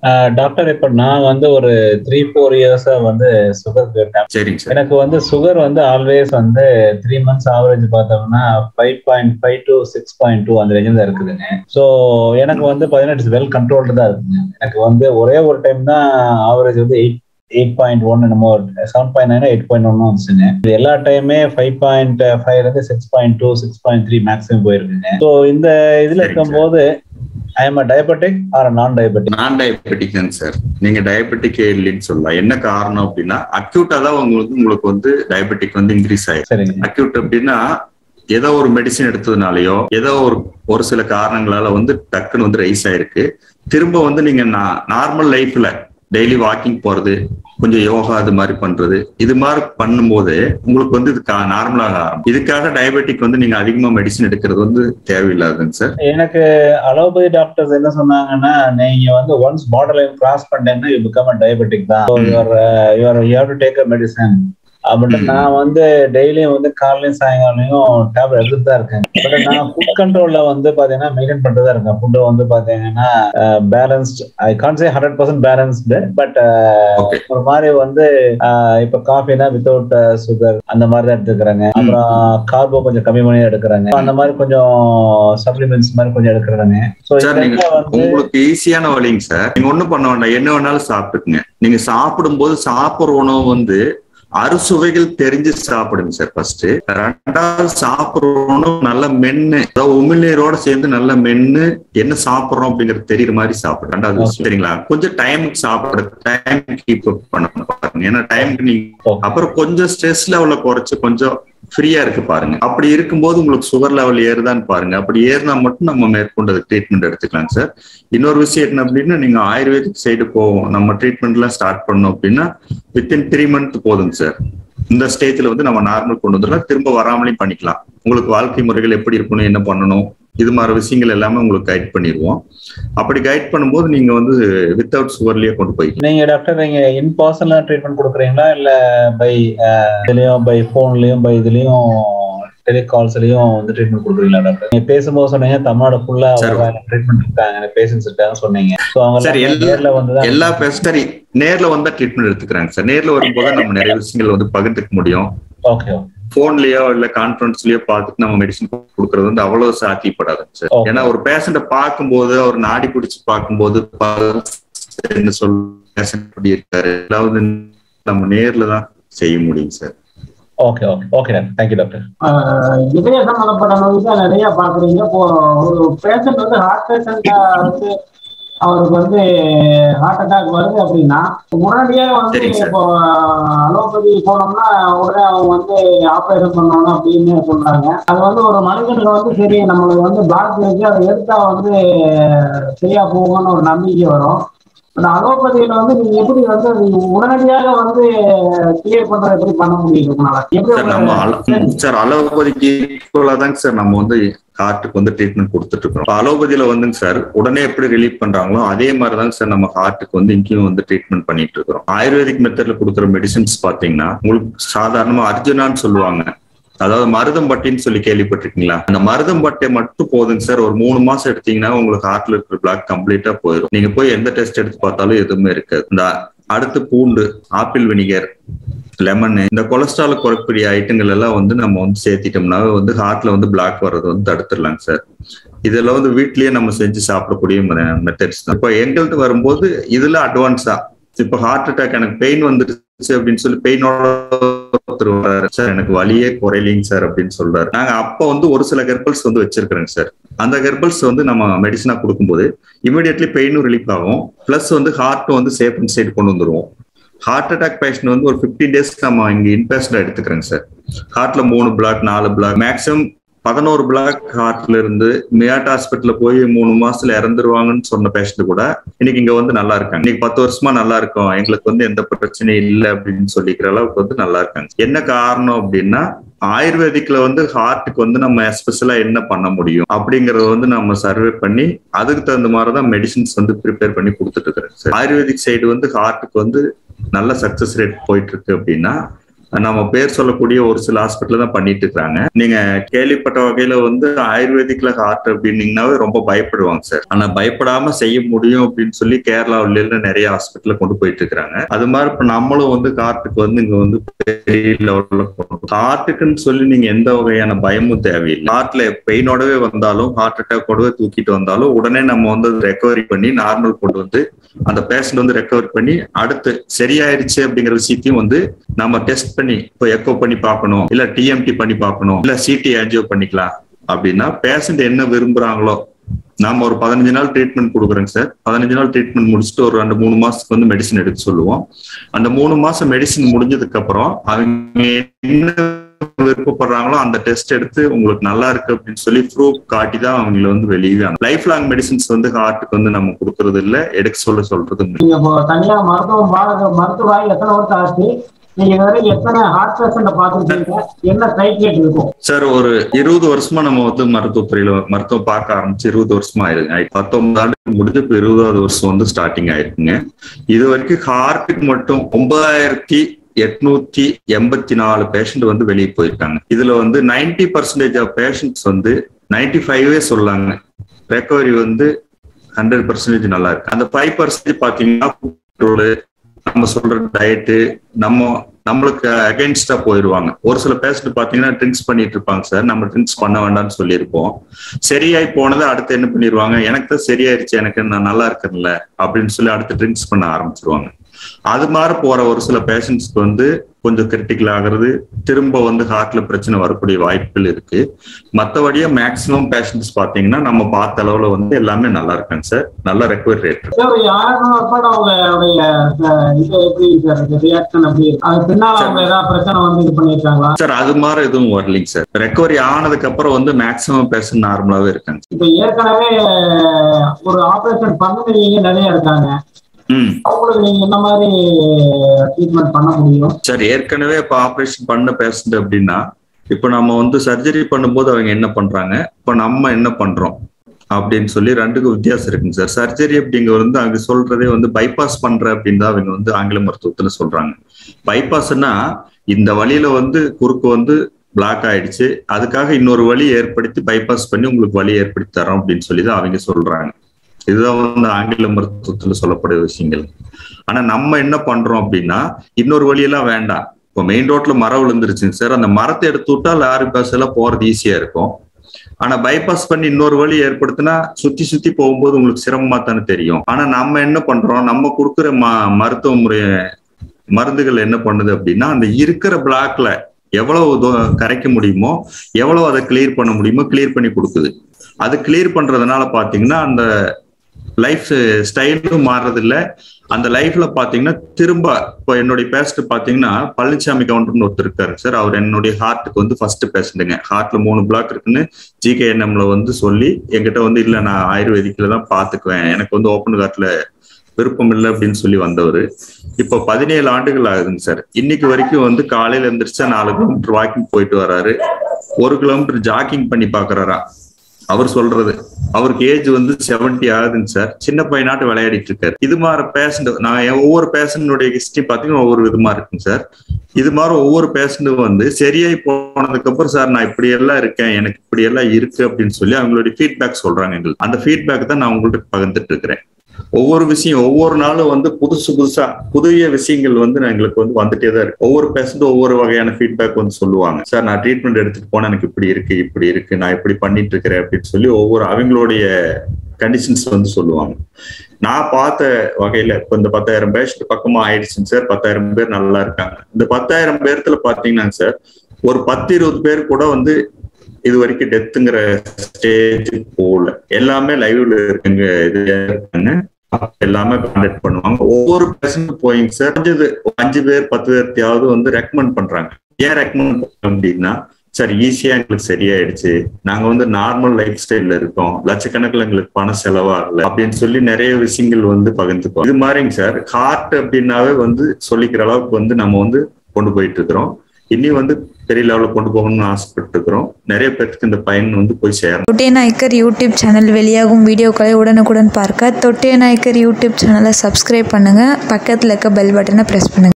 Doctor இப்ப நான் வந்து ஒரு த்ரீ ஃபோர் இயர்ஸா வந்து சுகர் கேட்டேன் சரிங்க சார் எனக்கு வந்து சுகர் வந்து ஆல்வேஸ் வந்து த்ரீ மந்த்ஸ் ஆவரேஜ் பார்த்தோம்னா five point five to six point two அந்த ரேஞ்சில் தான் இருக்குதுங்க ஸோ எனக்கு வந்து பார்த்தீங்கன்னா வெல் கண்ட்ரோல்டு தான் இருக்குங்க எனக்கு வந்து ஒரே ஒரு டைம் தான் ஆவரேஜ் வந்து எயிட் எயிட் பாயிண்ட் ஒன் என்னமோ seven point nine eight point one வந்துச்சுங்க இது எல்லா டைமே ஃபைவ் பாயிண்ட் ஃபைவ்ல இருந்து six point two six point three maximum போயிருக்குங்க ஸோ இந்த இதுல இருக்கும்போது ஐ எம் டயபெட்டிக் ஆர் நான் டயபெட்டிக் நான் டயபெட்டிக் தான் சார் நீங்க டயபெட்டிக் இல்லைன்னு சொல்லலாம் என்ன காரணம் அப்படின்னா அக்யூட்டா தான் உங்களுக்கு உங்களுக்கு வந்து டயபெட்டிக் வந்து இன்க்ரீஸ் ஆயிருக்கு சரிங்க அக்யூட் அப்படின்னா ஏதோ ஒரு மெடிசின் எடுத்ததுனாலயோ ஏதோ ஒரு ஒரு சில காரணங்களால வந்து டக்குன்னு வந்து ரைஸ் ஆயிருக்கு திரும்ப வந்து நீங்க நார்மல் லைஃப்ல டெய்லி வாக்கிங் போறது கொஞ்சம் யோகா அது மாதிரி பண்றது இது மாதிரி பண்ணும்போது உங்களுக்கு வந்து இது நார்மலாக ஆரம்பம் இதுக்காக டயபெட்டிக் வந்து நீங்க அதிகமா மெடிசின் எடுக்கிறது வந்து தேவையில்லாதுங்க சார் எனக்கு அலோபதி டாக்டர்ஸ் என்ன சொன்னாங்கன்னா நீங்க வந்து ஒன்ஸ் பார்டர் லைன் கிராஸ் பண்ணிட்டீங்கன்னா யூ பிகம் டயபெட்டிக் தான் your your you have to take a medicine அப்படின்ட்டு நான் வந்து டெய்லியும் வந்து காலையும் சாயங்காலையும் டேப்லெட் எடுத்துட்டு தான் இருக்கேன் பட் நான் ஃபுட் கண்ட்ரோல்ல வந்து பாத்தீங்கன்னா மெயின்டைன் பண்ணிட்டு இருக்கேன் ஃபுட் வந்து பாத்தீங்கன்னா balanced I can say hundred percent balanced but ஒரு மாதிரி வந்து இப்ப காஃபினா வித்தவுட் சுகர் அந்த மாதிரி தான் எடுத்துக்கிறாங்க அப்புறம் கார்போ கொஞ்சம் கம்மி பண்ணி எடுக்கிறாங்க அந்த மாதிரி கொஞ்சம் சப்ளிமெண்ட்ஸ் மாதிரி கொஞ்சம் எடுக்கிறாங்க உங்களுக்கு ஈஸியான வழிங்க சார் நீங்க ஒண்ணும் பண்ண வேண்டாம் என்ன வேணாலும் சாப்பிட்டுக்குங்க நீங்க சாப்பிடும் போது சாப்பிடுற உணவு வந்து அறுசுவைகள் தெரிஞ்சு சாப்பிடுங்க சார் ஃபர்ஸ்ட் ரெண்டாவது சாப்பிடணும் நல்ல மென்னு அதாவது உமிழ்நீரோட சேர்ந்து நல்ல மென்னு என்ன சாப்பிடுறோம் அப்படிங்கறது தெரியுற மாதிரி சாப்பிடு ரெண்டாவது விஷயம் சரிங்களா கொஞ்சம் டைமுக்கு சாப்பிட டைம் கீப் அப் பண்ண பாருங்க ஏன்னா டைமுக்கு நீங்க அப்புறம் கொஞ்சம் ஸ்ட்ரெஸ் லெவல குறைச்சு கொஞ்சம் ஃப்ரீயா இருக்கு பாருங்க அப்படி இருக்கும்போது உங்களுக்கு சுகர் லெவல் ஏறுதான்னு பாருங்க அப்படி ஏறினா மட்டும் நம்ம மேற்கொண்டு ட்ரீட்மெண்ட் எடுத்துக்கலாம் சார் இன்னொரு விஷயம் என்ன அப்படின்னா நீங்க ஆயுர்வேதிக் சைடு போவோம் நம்ம ட்ரீட்மெண்ட் எல்லாம் ஸ்டார்ட் பண்ணோம் அப்படின்னா வித்தின் த்ரீ மந்த் போதுங்க சார் இந்த ஸ்டேஜ்ல வந்து நம்ம நார்மல் கொண்டு வந்துடலாம் திரும்ப வராமலையும் பண்ணிக்கலாம் உங்களுக்கு வாழ்க்கை முறைகள் எப்படி இருக்கணும் என்ன பண்ணணும் இது மாதிரி விஷயங்கள் எல்லாமே உங்களுக்கு கைட் பண்ணிடுவோம் அப்படி கைட் பண்ணும்போது நீங்க வந்து வித்தவுட் சுகர்லயே கொண்டு போய் நீங்க டாக்டர் நீங்க இன் பர்சன்ல ட்ரீட்மெண்ட் கொடுக்குறீங்களா இல்ல பை இதுலயும் பை போன்லயும் பை இதுலயும் டெலிகால்ஸ்லயும் வந்து ட்ரீட்மெண்ட் கொடுக்குறீங்களா டாக்டர் நீங்க பேசும்போது சொன்னீங்க தமிழ்நாடு ஃபுல்லா ட்ரீட்மெண்ட் இருக்காங்க பேஷன்ஸ் இருக்காங்க சொன்னீங்க ஸோ அவங்க நேர்ல வந்து எல்லா சரி நேர்ல வந்தா ட்ரீட்மெண்ட் எடுத்துக்கிறாங்க சார் நேர்ல வரும்போது நம்ம நிறைய விஷயங்கள் வந்து பகிர்ந்துக்க முடியும் ஓகே போன்லயோ இல்ல கான்பரன்ஸ்லயோ பார்த்துட்டு நம்ம மெடிசன் கொடுக்கறது வந்து அவ்வளவு சாத்தியப்படாது சார் ஏன்னா ஒரு பேஷண்ட பார்க்கும்போது அவர் நாடி பிடிச்சு பார்க்கும்போது என்ன சொல் பேஷண்ட் எப்படி இருக்காரு அதாவது நம்ம நேர்ல தான் செய்ய முடியும் sir okay okay okay thank you doctor இதய சம்பந்தப்பட்ட நோய்க்கு நிறைய பாக்குறீங்க இப்போ ஒரு பேஷண்ட் வந்து ஹார்ட் பேஷண்டா வந்து அவருக்கு வந்து ஹார்ட் அட்டாக் வருது அப்படின்னா உடனடியாக வந்து இப்போ அலோபதி போனோம்னா உடனே அவங்க வந்து ஆப்ரேஷன் பண்ணணும் அப்படின்னு சொல்றாங்க அது வந்து ஒரு மனிதனுக்கு வந்து சரி நம்மளுக்கு வந்து பிளாக் இருக்கு அதை எடுத்தா வந்து சரியா போகும்னு ஒரு நம்பிக்கை வரும் அந்த அலோபதியில வந்து நீங்க எப்படி வந்து உடனடியாக வந்து கிளியர் பண்றது எப்படி பண்ண முடியும் சார் அலோபதிக்கு ஈக்குவலா தாங்க சார் நம்ம வந்து ஹார்ட்டுக்கு வந்து ட்ரீட்மெண்ட் கொடுத்துட்டு இருக்கோம் அலோபதியில வந்துங்க சார் உடனே எப்படி ரிலீவ் பண்றாங்களோ அதே மாதிரி தாங்க சார் நம்ம ஹார்ட்டுக்கு வந்து இங்கேயும் வந்து ட்ரீட்மெண்ட் பண்ணிட்டு இருக்கிறோம் ஆயுர்வேதிக் மெத்தட்ல கொடுக்குற மெடிசின்ஸ் பாத்தீங்கன்னா உங்களுக்கு சாதாரணமா அர்ஜுனான்னு சொல்லுவாங்க அதாவது மருதம் பட்டின்னு சொல்லி கேள்விப்பட்டிருக்கீங்களா அந்த மருதம் பட்டை மட்டும் போதுங்க சார் ஒரு மூணு மாசம் எடுத்தீங்கன்னா உங்களுக்கு ஹார்ட்ல இருக்கிற பிளாக் கம்ப்ளீட்டா போயிடும் நீங்க போய் எந்த டெஸ்ட் எடுத்து பார்த்தாலும் எதுவுமே இருக்காது இந்த அடுத்து பூண்டு ஆப்பிள் வினிகர் லெமன் இந்த கொலஸ்ட்ரால் குறைக்கூடிய ஐட்டங்கள் எல்லாம் வந்து நம்ம வந்து சேர்த்திட்டோம்னா வந்து ஹார்ட்ல வந்து பிளாக் வர்றது வந்து தடுத்துடலாங்க சார் இதெல்லாம் வந்து வீட்லயே நம்ம செஞ்சு சாப்பிடக்கூடிய மெத்தட்ஸ் தான் இப்போ எங்கள்கிட்ட வரும்போது இதுல அட்வான்ஸா இப்ப ஹார்ட் அட்டாக் எனக்கு பெயின் வந்துருச்சு அப்படின்னு சொல்லி பெயினோட ஒருத்தர் வர்றாரு சார் எனக்கு வலியே குறையலைங்க சார் அப்படின்னு சொல்றாரு நாங்க அப்ப வந்து ஒரு சில கெர்பல்ஸ் வந்து வச்சிருக்கிறேங்க சார் அந்த கெர்பல்ஸ் வந்து நம்ம மெடிசனா கொடுக்கும்போது இமீடியட்லி பெயினும் ரிலீஃப் ஆகும் பிளஸ் வந்து ஹார்ட்டும் வந்து சேஃப் அண்ட் சைடு கொண்டு வந்துருவோம் ஹார்ட் அட்டாக் பேஷண்ட் வந்து ஒரு ஃபிஃப்டீன் டேஸ் நம்ம இங்க இன்பேஸ்டா எடுத்துக்கிறேங்க சார் ஹார்ட்ல மூணு பிளாக் நாலு பிளாக் மேக்ஸிமம் பதினோரு பிளாக் ஹார்ட்ல இருந்து மியாட் ஹாஸ்பிட்டல்ல போய் மூணு மாசத்துல இறந்துருவாங்கன்னு சொன்ன பேஷண்ட் கூட இன்னைக்கு இங்க வந்து நல்லா இருக்காங்க இன்னைக்கு பத்து வருஷமா நல்லா இருக்கும் எங்களுக்கு வந்து எந்த பிரச்சனையும் இல்லை அப்படின்னு சொல்லிக்கிற அளவுக்கு வந்து நல்லா இருக்காங்க என்ன காரணம் அப்படின்னா ஆயுர்வேதிக்ல வந்து ஹார்ட்டுக்கு வந்து நம்ம எஸ்பெஷலா என்ன பண்ண முடியும் அப்படிங்கறத வந்து நம்ம சர்வே பண்ணி அதுக்கு தகுந்த மாதிரிதான் மெடிசின்ஸ் வந்து ப்ரிப்பேர் பண்ணி கொடுத்துட்டு இருக்கிறேன் ஆயுர்வேதிக் சைடு வந்து ஹார்ட்டுக்கு வந்து நல்ல சக்சஸ் ரேட் போயிட்டு இருக்கு அப்படின்னா நம்ம பேர் சொல்லக்கூடிய ஒரு சில ஹாஸ்பிட்டல் தான் பண்ணிட்டு இருக்காங்க நீங்க கேள்விப்பட்ட வகையில வந்து ஆயுர்வேதிக்ல ஹார்ட் அப்படின்னீங்கன்னாவே ரொம்ப பயப்படுவாங்க சார் ஆனா பயப்படாம செய்ய முடியும் அப்படின்னு சொல்லி கேரளாவில நிறைய ஹாஸ்பிட்டல்ல கொண்டு போயிட்டு இருக்காங்க அது மாதிரி இப்ப நம்மளும் வந்து ஹார்ட்டுக்கு வந்து இங்க வந்து பெரிய லெவல்ல ஹார்ட்டுக்குன்னு சொல்லி நீங்க எந்த வகையான பயமும் தேவையில்லை ஹார்ட்ல பெயினோடவே வந்தாலும் ஹார்ட் அட்டாக்கோடவே தூக்கிட்டு வந்தாலும் உடனே நம்ம வந்து ரெக்கவரி பண்ணி நார்மல் கொண்டு வந்து அந்த பேஷண்ட் வந்து ரெக்கவர் பண்ணி அடுத்து சரியாயிருச்சு அப்படிங்கிற விஷயத்தையும் வந்து நம்ம டெஸ்ட் பண்ணி இப்போ எக்கோ பண்ணி பார்க்கணும் இல்ல டிஎம்டி பண்ணி பார்க்கணும் இல்ல சிடி ஆன்ஜியோ பண்ணிக்கலாம் அப்படின்னா பேஷண்ட் என்ன விரும்புறாங்களோ நாம ஒரு பதினஞ்சு நாள் ட்ரீட்மெண்ட் கொடுக்குறோங்க சார் பதினஞ்சு நாள் ட்ரீட்மெண்ட் முடிச்சுட்டு ஒரு ரெண்டு மூணு மாசத்துக்கு வந்து மெடிசன் எடுக்க சொல்லுவோம் அந்த மூணு மாசம் மெடிசன் முடிஞ்சதுக்கு அப்புறம் அவங்க என்ன விருப்பப்படுறாங்களோ அந்த டெஸ்ட் எடுத்து உங்களுக்கு நல்லா இருக்கு அப்படின்னு சொல்லி ப்ரூஃப் காட்டி தான் அவங்களை வந்து வெளியே லைஃப் லாங் மெடிசின்ஸ் வந்து ஹார்ட்டுக்கு வந்து நம்ம கொடுக்கறது இல்ல எடுக்க சொல்ல சொல்றது இல்ல. நீங்க இப்போ தனியா மருத்துவம் பாருங்க மருத்துவராய் எத்தனை வருஷம் ஆச்சு நீங்க இதுவரை எத்தனை ஹார்ட் பேஷண்ட பாத்துருக்கீங்க என்ன கைட்லேட் இருக்கும் சார் ஒரு இருபது வருஷமா நம்ம வந்து மருத்துவத்துறையில மருத்துவம் பார்க்க ஆரம்பிச்சு இருபது வருஷமா ஆயிருங்க பத்தொன்பது ஆண்டு முடிஞ்சு இப்ப இருபதாவது வருஷம் வந்து ஸ்டார்டிங் ஆயிருக்குங்க இது வரைக்கும் ஹார்ட்டுக்கு மட்டும் ஒன்பதாயிரத்தி எட்நூத்தி எண்பத்தி நாலு பேஷண்ட் வந்து வெளியே போயிருக்காங்க இதுல வந்து நைன்டி பர்சன்டேஜ் ஆஃப் பேஷண்ட்ஸ் வந்து நைன்டி ஃபைவே சொல்லாங்க ரெக்கவரி வந்து ஹண்ட்ரட் பர்சன்டேஜ் நல்லா இருக்கு அந்த ஃபைவ் பர்சன்டேஜ் பாத்தீங்கன்னா control, நம்ம சொல்ற டயட்டு நம்ம நம்மளுக்கு அகைன்ஸ்டா போயிடுவாங்க ஒரு சில பேஷண்ட் பாத்தீங்கன்னா ட்ரிங்க்ஸ் பண்ணிட்டு இருப்பாங்க சார் நம்ம ட்ரிங்க்ஸ் பண்ண வேண்டாம்னு சொல்லியிருப்போம் சரியாய் போனதை அடுத்து என்ன பண்ணிடுவாங்க எனக்கு தான் சரியாயிருச்சு எனக்கு நான் நல்லா இருக்கேன்ல அப்படின்னு சொல்லி அடுத்து ட்ரிங்க்ஸ் பண்ண ஆரம்பிச்சிருவாங்க அது மாதிரி போற ஒரு சில பேஷண்ட்ஸ்க்கு வந்து கொஞ்சம் கிரிட்டிக்கல் ஆகுறது திரும்ப வந்து ஹார்ட்ல பிரச்சனை வரக்கூடிய வாய்ப்புகள் இருக்கு மற்றபடியே மேக்சிமம் பேஷண்ட்ஸ் பாத்தீங்கன்னா நம்ம பார்த்த அளவுல வந்து எல்லாமே நல்லா இருக்காங்க சார் நல்ல ரெக்கவரி ரேட் சார் ஒரு ஆயிரம் வருஷம் அவங்களுடைய அஹ், இது எப்படி சார் ரியாக்ஷன் அப்படி இருக்கு? அது பின்னால அவங்க ஏதாவது பிரச்சனை வந்து இது பண்ணிருக்காங்களா சார் அது மாதிரி எதுவும் வரலைங்க சார் ரெக்கவரி ஆனதுக்கு அப்புறம் வந்து மேக்சிமம் பேஷண்ட் நார்மலாவே இருக்காங்க இப்ப ஏற்கனவே அஹ், ஒரு ஆபரேஷன் பண்ணுறீங்க நிறைய இருக்காங்க ம் அவங்களுக்கு நீங்க என்ன மாதிரி ட்ரீட்மெண்ட் பண்ண முடியும் சார் ஏற்கனவே இப்போ ஆப்ரேஷன் பண்ண பேஷண்ட் அப்படின்னா இப்போ நம்ம வந்து சர்ஜரி பண்ணும்போது அவங்க என்ன பண்றாங்க இப்போ நம்ம என்ன பண்றோம் அப்படின்னு சொல்லி ரெண்டுக்கும் வித்தியாசம் இருக்குங்க சார் சர்ஜரி அப்படிங்கிறது வந்து அங்க சொல்றதே வந்து பைபாஸ் பண்ற அப்படின்னு தான் அவங்க வந்து ஆங்கில மருத்துவத்துல சொல்றாங்க பைபாஸ்னா இந்த வழியில வந்து குறுக்கு வந்து பிளாக் ஆயிடுச்சு அதுக்காக இன்னொரு வழி ஏற்படுத்தி பைபாஸ் பண்ணி உங்களுக்கு வழி ஏற்படுத்தி தரோம் அப்படின்னு சொல்லி தான் அவங்க சொல்றாங்க இதுதான் வந்து ஆங்கில மருத்துவத்துல சொல்லக்கூடிய விஷயங்கள் ஆனா நம்ம என்ன பண்றோம் அப்படின்னா இன்னொரு வழியெல்லாம் வேண்டாம் இப்போ மெயின் ரோட்ல மரம் விழுந்துருச்சுங்க சார் அந்த மரத்தை எடுத்து விட்டா லாரி பஸ் எல்லாம் போறது ஈஸியா இருக்கும் ஆனா பைபாஸ் பண்ணி இன்னொரு வழி ஏற்படுத்தினா சுத்தி சுத்தி போகும்போது உங்களுக்கு சிரமமா தானே தெரியும் ஆனா நம்ம என்ன பண்றோம் நம்ம கொடுக்குற ம மருத்துவ முறை மருந்துகள் என்ன பண்ணுது அப்படின்னா அந்த இருக்கிற பிளாக்ல எவ்வளவு தூ- கரைக்க முடியுமோ எவ்வளவு அதை கிளியர் பண்ண முடியுமோ கிளியர் பண்ணி கொடுக்குது அது கிளியர் பண்றதுனால பாத்தீங்கன்னா அந்த லைஃப் ஸ்டைலும் மாறுறதில்ல அந்த லைஃப்ல பாத்தீங்கன்னா திரும்ப இப்போ என்னுடைய பேஷண்ட் பாத்தீங்கன்னா பழனிசாமி கவுண்டர்னு ஒருத்தர் இருக்காரு சார் அவர் என்னுடைய ஹார்ட்டுக்கு வந்து ஃபர்ஸ்ட் பேஷண்ட்டுங்க ஹார்ட்ல மூணு பிளாக் இருக்குன்னு ஜிகேஎன்எம்ல வந்து சொல்லி என்கிட்ட வந்து இல்ல நான் ஆயுர்வேதிக்ல தான் பாத்துக்குவேன் எனக்கு வந்து ஓப்பன் ஹார்ட்ல விருப்பம் இல்லை அப்படின்னு சொல்லி வந்தவர் இப்போ பதினேழு ஆண்டுகள் ஆகுதுங்க சார் இன்னைக்கு வரைக்கும் வந்து காலையில எந்திரிச்சா நாலு கிலோமீட்டர் வாக்கிங் போயிட்டு வராரு ஒரு கிலோமீட்டர் ஜாக்கிங் பண்ணி பாக்குறாரா அவர் சொல்றது அவருக்கு ஏஜ் வந்து 70 ஆகுதுங்க சார் சின்ன பையனாட்டு விளையாடிட்டு இருக்காரு இது மாதிரி பேஷண்ட் நான் என் ஒவ்வொரு பேஷண்டுடைய ஹிஸ்டரி பார்த்தீங்கன்னா ஒவ்வொரு விதமா இருக்குங்க சார் இது மாதிரி ஒவ்வொரு பேஷண்ட்டும் வந்து சரியாய் போனதுக்கு அப்புறம் சார் நான் இப்படி எல்லாம் இருக்கேன் எனக்கு இப்படி எல்லாம் இருக்கு அப்படின்னு சொல்லி அவங்களுடைய ஃபீட்பேக் சொல்றாங்க எங்களுக்கு அந்த ஃபீட்பேக் தான் நான் உங்கள்கிட்ட பகிர்ந்துட்டு இருக்கிறேன் ஒவ்வொரு விஷயம் ஒவ்வொரு நாளும் வந்து புதுசு புதுசா புதிய விஷயங்கள் வந்து நான் எங்களுக்கு வந்து வந்துட்டே தான் இருக்கு ஒவ்வொரு பேஷண்ட் ஒவ்வொரு வகையான ஃபீட்பேக் வந்து சொல்லுவாங்க சார் நான் ட்ரீட்மெண்ட் எடுத்துட்டு போனா எனக்கு இப்படி இருக்கு இப்படி இருக்கு நான் இப்படி பண்ணிட்டு இருக்கிறேன் அப்படின்னு சொல்லி ஒவ்வொரு அவங்களுடைய கண்டிஷன்ஸ் வந்து சொல்லுவாங்க நான் பார்த்த வகையில இப்ப இந்த பத்தாயிரம் பேஷண்ட் பக்கமா ஆயிடுச்சுங்க சார் பத்தாயிரம் பேர் நல்லா இருக்காங்க இந்த பத்தாயிரம் பேர்த்துல பாத்தீங்கன்னா சார் ஒரு பத்து இருபது பேர் கூட வந்து இது வரைக்கும் டெத்துங்கிற ஸ்டேஜ் போகல எல்லாமே லைவ்ல இருக்குங்க இது இருக்காங்க எல்லாமே கான்டாக்ட் பண்ணுவாங்க ஒவ்வொரு பேஷண்ட் போயிங்க சார் அஞ்சு அஞ்சு பேர் பத்து பேர்த்தையாவது வந்து ரெக்கமெண்ட் பண்றாங்க ஏன் ரெக்கமெண்ட் அப்படின்னா சார் ஈஸியா எங்களுக்கு சரியாயிடுச்சு நாங்க வந்து நார்மல் லைஃப் ஸ்டைல்ல இருக்கோம் லட்சக்கணக்கில் எங்களுக்கு பணம் செலவாகல அப்படின்னு சொல்லி நிறைய விஷயங்கள் வந்து பகிர்ந்துப்போம் இது மாதிரிங்க சார் ஹார்ட் அப்படின்னாவே வந்து சொல்லிக்கிற அளவுக்கு வந்து நம்ம வந்து கொண்டு போயிட்டு இருக்கிறோம் இனி வந்து பெரிய லெவலில் கொண்டு போகணும்னு ஆசைப்பட்டு இருக்கிறோம் நிறைய பேருக்கு இந்த பயன் வந்து போய் சேரணும் தொட்டே நாயக்கர் யூடியூப் சேனல் வெளியாகும் வீடியோக்களை உடனுக்குடன் பார்க்க தொட்டே நாயக்கர் யூடியூப் சேனலை சப்ஸ்கிரைப் பண்ணுங்கள் பக்கத்தில் இருக்க பெல் பட்டனை ப்ரெஸ் பண்ணுங்கள்